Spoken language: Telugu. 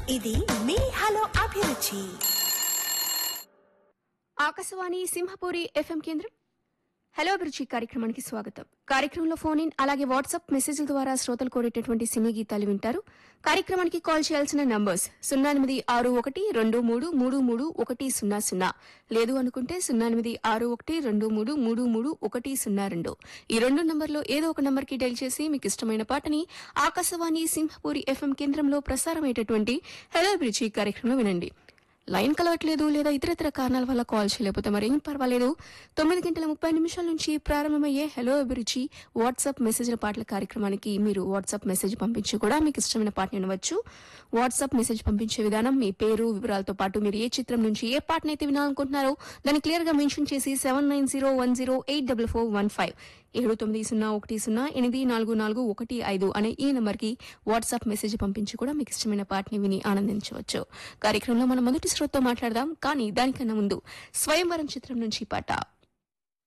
ఇది మీ హలో అభిరుచి ఆకాశవాణి సింహపూరి ఎఫ్ఎం కేంద్రం హలో అభిరుచి కార్యక్రమానికి స్వాగతం కార్యక్రమంలో ఫోన్ ఇన్ అలాగే వాట్సాప్ మెసేజ్ల ద్వారా శ్రోతలు కోరేటటువంటి సినీ గీతాలు వింటారు కార్యక్రమానికి కాల్ చేయాల్సిన నంబర్స్ సున్నా ఎనిమిది ఆరు ఒకటి రెండు మూడు మూడు మూడు ఒకటి సున్నా సున్నా లేదు అనుకుంటే సున్నా ఎనిమిది ఆరు ఒకటి రెండు మూడు మూడు మూడు ఒకటి సున్నా రెండు ఈ రెండు నంబర్లో ఏదో ఒక నంబర్కి డైల్ చేసి మీకు ఇష్టమైన పాటని ఆకాశవాణి సింహపూరి ఎఫ్ఎం కేంద్రంలో ప్రసారమయ్యేటటువంటి హలో అభిరుచి కార్యక్రమంలో వినండి లైన్ కలవట్లేదు లేదా ఇతరితర కారణాల వల్ల కాల్ చేయలేకపోతే మరి ఏం పర్వాలేదు తొమ్మిది గంటల ముప్పై నిమిషాల నుంచి ప్రారంభమయ్యే హలో అభిరుచి వాట్సాప్ మెసేజ్ల పాటల కార్యక్రమానికి మీరు వాట్సాప్ మెసేజ్ పంపించి కూడా మీకు ఇష్టమైన పాటను వినవచ్చు వాట్సాప్ మెసేజ్ పంపించే విధానం మీ పేరు వివరాలతో పాటు మీరు ఏ చిత్రం నుంచి ఏ పాటనైతే వినాలనుకుంటున్నారో దాన్ని క్లియర్ గా మెన్షన్ చేసి seven nine zero one zero eight double four one five ఏడు తొమ్మిది సున్నా ఒకటి సున్నా ఎనిమిది నాలుగు నాలుగు ఒకటి ఐదు అనే ఈ నెంబర్కి వాట్సాప్ మెసేజ్ పంపించి కూడా మీకు ఇష్టమైన పాటని విని ఆనందించవచ్చు కార్యక్రమంలో మనం మొదటి శ్రోతతో మాట్లాడదాం కానీ దానికన్నా ముందు స్వయంవరం చిత్రం నుంచి ఈ పాట